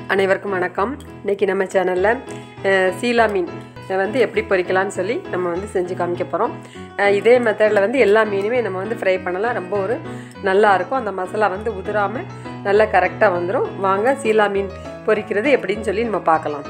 அனைவருக்கும் வணக்கம் இன்னைக்கு நம்ம சேனலில் சீலா மீன் வந்து எப்படி பொரிக்கலாம்னு சொல்லி நம்ம வந்து செஞ்சு காமிக்க போகிறோம் இதே மெத்தடில் வந்து எல்லா மீனுமே நம்ம வந்து ஃப்ரை பண்ணலாம் ரொம்ப ஒரு நல்லா இருக்கும் அந்த மசாலா வந்து உதிராமல் நல்லா கரெக்டாக வந்துடும் வாங்க சீலா மீன் பொரிக்கிறது எப்படின்னு சொல்லி நம்ம பார்க்கலாம்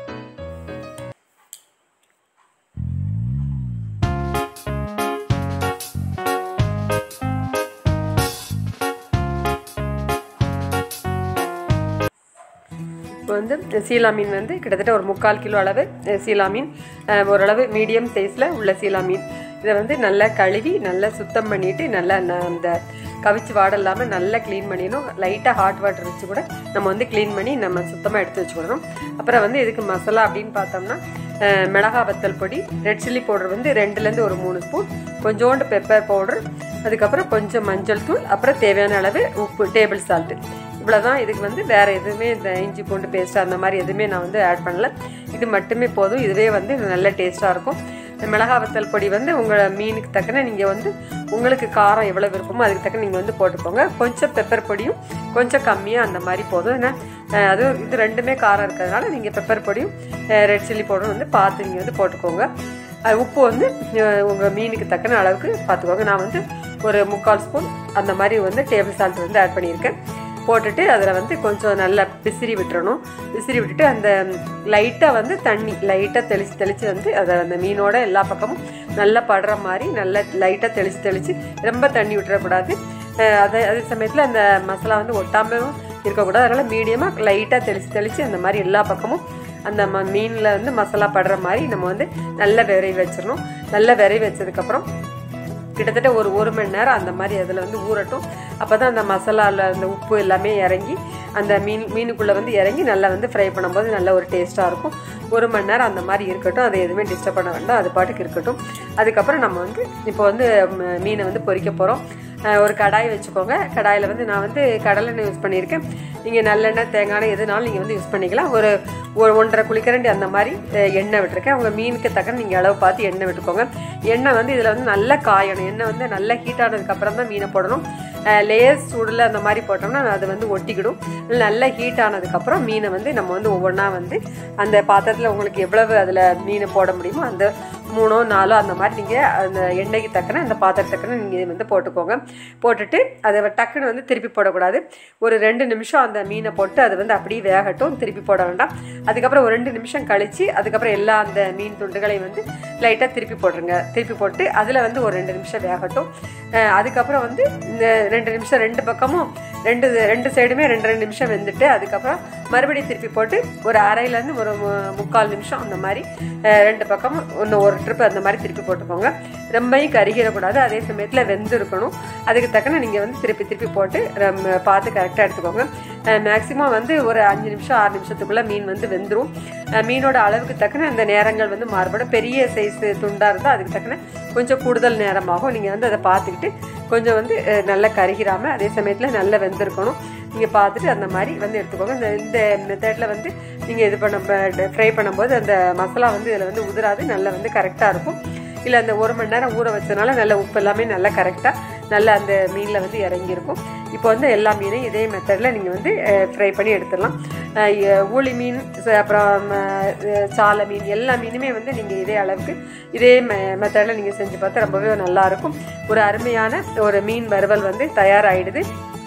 இப்போ வந்து சீலா மீன் வந்து கிட்டத்தட்ட ஒரு முக்கால் கிலோ அளவு அஹ், சீலா மீன் அஹ், ஓரளவு மீடியம் சைஸில் உள்ள சீலா மீன் இதை வந்து நல்லா கழுவி நல்லா சுத்தம் பண்ணிவிட்டு நல்லா ந- அந்த கவிச்சு வாடை இல்லாமல் நல்லா க்ளீன் பண்ணிடணும் லைட்டாக ஹாட் வாட்டர் வச்சு கூட நம்ம வந்து க்ளீன் பண்ணி நம்ம சுத்தமாக எடுத்து வச்சுக்கிடணும் அப்புறம் வந்து இதுக்கு மசாலா அப்படின்னு பார்த்தோம்னா அஹ், மிளகா வத்தல் பொடி ரெட் சில்லி பவுடர் வந்து ரெண்டுலேருந்து ஒரு மூணு ஸ்பூன் கொஞ்சோண்டு பெப்பர் பவுடர் அதுக்கப்புறம் கொஞ்சம் மஞ்சள் தூள் அப்புறம் தேவையான அளவு உப்பு டேபிள் சால்ட்டு இவ்வளோதான் இதுக்கு வந்து வேறு எதுவுமே இந்த இஞ்சி பூண்டு பேஸ்ட் அந்த மாதிரி எதுவுமே நான் வந்து ஆட் பண்ணல இது மட்டுமே போதும் இதுவே வந்து நல்ல டேஸ்ட்டாக இருக்கும் இந்த மிளகா வத்தல் பொடி வந்து உங்கள் மீனுக்கு தக்கன நீங்கள் வந்து உங்களுக்கு காரம் எவ்வளோ விருப்பமோ அதுக்கு தக்கன நீங்கள் வந்து போட்டுக்கோங்க கொஞ்சம் பெப்பர் பொடியும் கொஞ்சம் கம்மியாக அந்த மாதிரி போதும் ஏன்னா அஹ், அதுவும் இது ரெண்டுமே காரம் இருக்கிறதுனால நீங்கள் பெப்பர் பொடியும் ரெட் சில்லி பவுடரும் வந்து பார்த்து நீங்கள் வந்து போட்டுக்கோங்க அது உப்பு வந்து உங்கள் மீனுக்கு தக்கன அளவுக்கு பார்த்துக்கோங்க நான் வந்து ஒரு முக்கால் ஸ்பூன் அந்த மாதிரி வந்து டேபிள் சால்ட் வந்து ஆட் பண்ணியிருக்கேன் போட்டுட்டு அதில் வந்து கொஞ்சம் நல்லா பிசிறி விட்டுறணும் பிசிறி விட்டுட்டு அந்த லைட்டாக வந்து தண்ணி லைட்டாக தெளித்து தெளித்து வந்து அதை அந்த மீனோட எல்லா பக்கமும் நல்லா படுற மாதிரி நல்லா லைட்டாக தெளித்து தெளித்து ரொம்ப தண்ணி விட்டுறக்கூடாது அஹ் அதே அதே சமயத்தில் அந்த மசாலா வந்து ஒட்டாமலும் இருக்கக்கூடாது அதனால் மீடியமாக லைட்டாக தெளித்து தெளித்து அந்த மாதிரி எல்லா பக்கமும் அந்த ம மீனில் வந்து மசாலா படுற மாதிரி நம்ம வந்து நல்லா விரைவி வச்சிடணும் நல்லா விரைவி வச்சதுக்கப்புறம் கிட்டத்தட்ட ஒரு ஒரு மணி நேரம் அந்த மாதிரி அதில் வந்து ஊறட்டும் அப்போ தான் அந்த மசாலாவில் அந்த உப்பு எல்லாமே இறங்கி அந்த மீன் மீனுக்குள்ளே வந்து இறங்கி நல்லா வந்து ஃப்ரை பண்ணும்போது நல்ல ஒரு டேஸ்ட்டாக இருக்கும் ஒரு மணி நேரம் அந்த மாதிரி இருக்கட்டும் அதை எதுவுமே டிஸ்டர்ப் பண்ண வேண்டாம் அது பாட்டுக்கு இருக்கட்டும் அதுக்கப்புறம் நம்ம வந்து இப்போ வந்து ம- மீனை வந்து பொரிக்க போகிறோம் ஒரு கடாய் வச்சுக்கோங்க கடாயில் வந்து நான் வந்து கடலெண்ணெய் யூஸ் பண்ணியிருக்கேன் நீங்கள் நல்லெண்ணெய் தேங்காய் எண்ணெய் எதுனாலும் நீங்கள் வந்து யூஸ் பண்ணிக்கலாம் ஒரு ஒரு ஒன்றரை குளிக்கரண்டி அந்த மாதிரி அஹ், எண்ணெய் விட்டுருக்கேன் உங்கள் மீனுக்கு தக்க நீங்கள் அளவு பார்த்து எண்ணெய் விட்டுக்கோங்க எண்ணெய் வந்து இதில் வந்து நல்லா காயணும் எண்ணெய் வந்து நல்லா ஹீட் ஆனதுக்கப்புறம் தான் மீனை போடணும் லேயர்ஸ் சூடில் அந்த மாதிரி போட்டோம்னா அது வந்து ஒட்டிக்கிடும் நல்லா ஹீட் ஆனதுக்கப்புறம் மீனை வந்து நம்ம வந்து ஒவ்வொன்றா வந்து அந்த பாத்திரத்தில் உங்களுக்கு எவ்வளவு அதில் மீனை போட முடியுமோ அந்த மூணோ நாலோ அந்த மாதிரி நீங்கள் அந்த எண்ணெய்க்கு தக்கன அந்த பாத்திரத்துக்குன்னு நீங்கள் வந்து போட்டுக்கோங்க போட்டுட்டு அதை டக்குன்னு வந்து திருப்பி போடக்கூடாது ஒரு ரெண்டு நிமிஷம் அந்த மீனை போட்டு அது வந்து அப்படியே வேகட்டும் திருப்பி போட வேண்டாம் அதுக்கப்புறம் ஒரு ரெண்டு நிமிஷம் கழித்து அதுக்கப்புறம் எல்லா அந்த மீன் துண்டுகளையும் வந்து லைட்டாக திருப்பி போட்டுருங்க திருப்பி போட்டு அதில் வந்து ஒரு ரெண்டு நிமிஷம் வேகட்டும் அஹ் அதுக்கப்புறம் வந்து இந்த ரெண்டு நிமிஷம் ரெண்டு பக்கமும் ரெண்டு ரெண்டு சைடுமே ரெண்டு ரெண்டு நிமிஷம் வெந்துட்டு அதுக்கப்புறம் மறுபடியும் திருப்பி போட்டு ஒரு அரையிலேருந்து ஒரு மு- முக்கால் நிமிஷம் அந்த மாதிரி அஹ் ரெண்டு பக்கமும் இன்னும் ஒரு ட்ரிப் அந்த மாதிரி திருப்பி போட்டுக்கோங்க ரொம்பையும் கருகிடக்கூடாது அதே சமயத்தில் வெந்து இருக்கணும் அதுக்கு தக்கன நீங்கள் வந்து திருப்பி திருப்பி போட்டு ரொம்ப பார்த்து கரெக்டாக எடுத்துக்கோங்க மேக்ஸிமம் வந்து ஒரு அஞ்சு நிமிஷம் ஆறு நிமிஷத்துக்குள்ளே மீன் வந்து வெந்துடும் மீனோட அளவுக்கு தக்கன அந்த நேரங்கள் வந்து மாறுபடும் பெரிய சைஸ் துண்டாக இருந்தால் அதுக்கு தக்கன கொஞ்சம் கூடுதல் நேரமாகும் நீங்கள் வந்து அதை பார்த்துக்கிட்டு கொஞ்சம் வந்து அஹ், நல்லா கருகிராமல் அதே சமயத்தில் நல்லா வெந்திருக்கணும் நீங்கள் பார்த்துட்டு அந்த மாதிரி வந்து எடுத்துக்கோங்க இந்த இந்த மெத்தடில் வந்து நீங்கள் இது பண்ண ஃப்ரை பண்ணும்போது அந்த மசாலா வந்து இதில் வந்து உதிராது நல்லா வந்து கரெக்டாக இருக்கும் இல்லை அந்த ஒரு மணி நேரம் ஊற வச்சதுனால நல்ல உப்பு எல்லாமே நல்லா கரெக்டாக நல்லா அந்த மீனில் வந்து இறங்கியிருக்கும் இப்போ வந்து எல்லா மீனையும் இதே மெத்தடில் நீங்கள் வந்து ஃப்ரை பண்ணி எடுத்துடலாம் அஹ் எ- ஊளி மீன் ச- அப்புறம் அஹ், சாலை மீன் எல்லா மீனுமே வந்து நீங்கள் இதே அளவுக்கு இதே மெ மெத்தடில் நீங்கள் செஞ்சு பார்த்தா ரொம்பவே நல்லாயிருக்கும் ஒரு அருமையான ஒரு மீன் வறுவல் வந்து தயாராகிடுது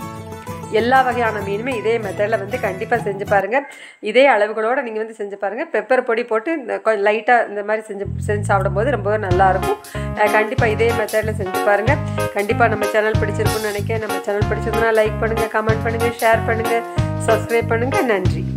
எல்லா வகையான மீனுமே இதே மெத்தடில் வந்து கண்டிப்பாக செஞ்சு பாருங்கள் இதே அளவுகளோடு நீங்கள் வந்து செஞ்சு பாருங்கள் பெப்பர் பொடி போட்டு இந்த லைட்டாக இந்த மாதிரி செஞ்சு செஞ்சு சாப்பிடும்போது ரொம்பவே நல்லாயிருக்கும் கண்டிப்பாக இதே மெத்தடில் செஞ்சு பாருங்கள் கண்டிப்பாக நம்ம சேனல் பிடிச்சிருக்குன்னு நினைக்கிறேன் நம்ம சேனல் பிடிச்சிருந்தனா லைக் பண்ணுங்கள் கமெண்ட் பண்ணுங்கள் ஷேர் பண்ணுங்கள் சப்ஸ்கிரைப் பண்ணுங்கள் நன்றி